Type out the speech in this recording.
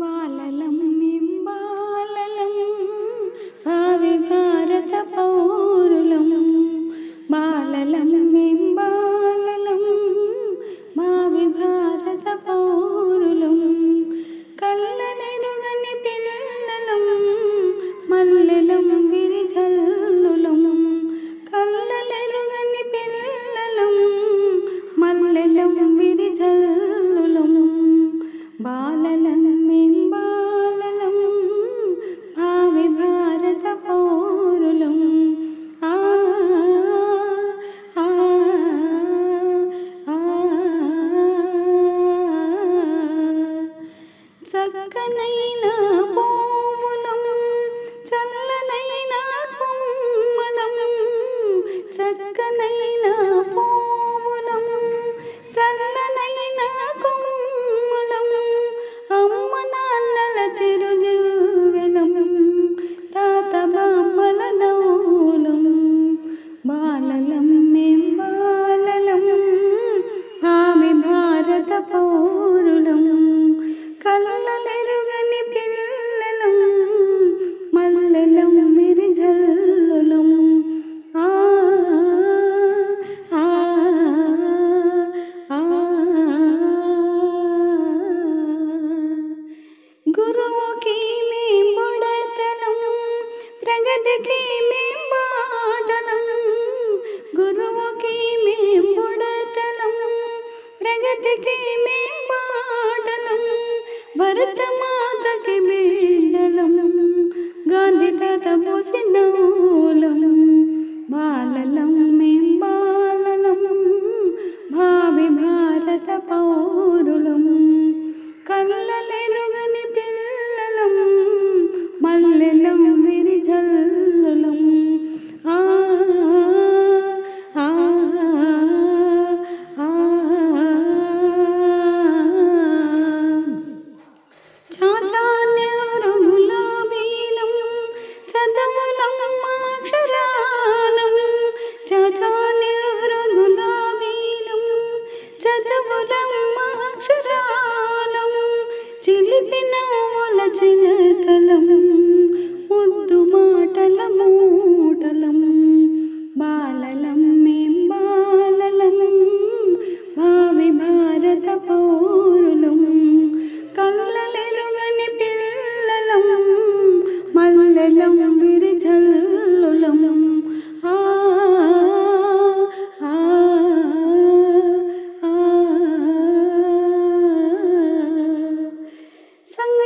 బాలలం మేం బాలలం భావి భారత పౌరులం బాలలం మేం బాలలం భావి భారత పౌరులం కళ్ళనెరుగని పిల్లలం మల్లెలం విరిజల్లులం కళ్ళలెరుగని పిల్లలం మల్లెలం విరిజల్లులం బాలలం మేం బాలలం భావి భారత పౌరులం ఆ ఆ ఆ చక్కనైన పూవులం చల్లనైన కుమ్మలం చక్కనైన పూవులం చల్లనైన కుమ్మలం అమ్మ నాన్నల చిరుదివ్వెలం తాత బామ్మల నవ్వులం బాలలం మేం బాలలం ఆమె భారత పౌరులం కళ్ళలెరుగని పిల్లలం మల్లెలం మిరిజల్లులం ఆ ఆ ఆ గురువుకి మేం బుడతలం ప్రగతికి మేం బాటలం గురువుకి మేం బుడతలం ప్రగతికి మేం బాటలం భరతమాతకి బిడ్డలం గాంధీ తాత పోసినోలం బాలలం మేం బాలలం భావి భారత పౌరులం కళ్ళలెరుగని పిల్లలం మల్లెలం విరిజల్లులం ఆ ఆ ఆ చాచాన్యారు గులాబీలం చదములం అక్షరాలం చాచాన్యారు గులాబీలం చదములం అక్షరాలం చిలిపిన ఒల చిలకలం ముద్దు మాటల మూటలం బాలలం మేం బాలలం భావి భారత పౌరులం కళ్ళలెరుగని పిల్లలం మల్లెలం విరిజల్లులం ఆ ఆ ఆ సంగ